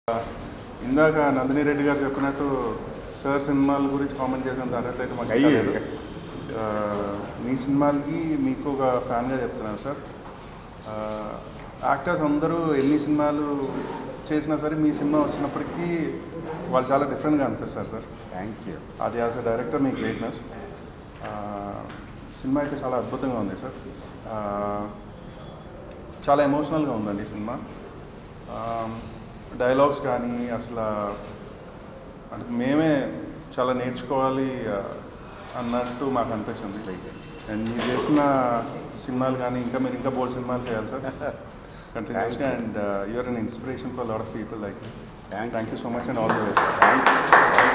ఇందాక నందిని రెడ్డి గారు చెప్పినట్టు సార్ సినిమాల గురించి కామెంట్ చేసిన తర్వాత అయితే మాకు అయ్యే. తెలియదు. ఆ, మీ సినిమాలకి మీకు ఒక ఫ్యాన్గా చెప్తున్నాను సార్ ఆ, యాక్టర్స్ అందరూ ఎన్ని సినిమాలు చేసినా సరే మీ సినిమా వచ్చినప్పటికీ వాళ్ళు చాలా డిఫరెంట్గా అనిపిస్తారు సార్ థ్యాంక్ యూ అది యాజ్ అ డైరెక్టర్ మీ గ్రేట్నెస్ సినిమా అయితే చాలా అద్భుతంగా ఉంది సార్ ఆ, చాలా ఎమోషనల్గా ఉందండి ఈ సినిమా డైలాగ్స్ కానీ అసలు అంటే మేమే చాలా నేర్చుకోవాలి ఆ, అన్నట్టు మాకు అనిపించింది అండ్ మీరు చేసిన సినిమాలు కానీ ఇంకా మీరు ఇంకా బోల్డ్ సినిమాలు చేయాలి సార్ కంటిన్యూస్గా and you are an inspiration for lot of people like Thank you. Thank you so much and all the best thank you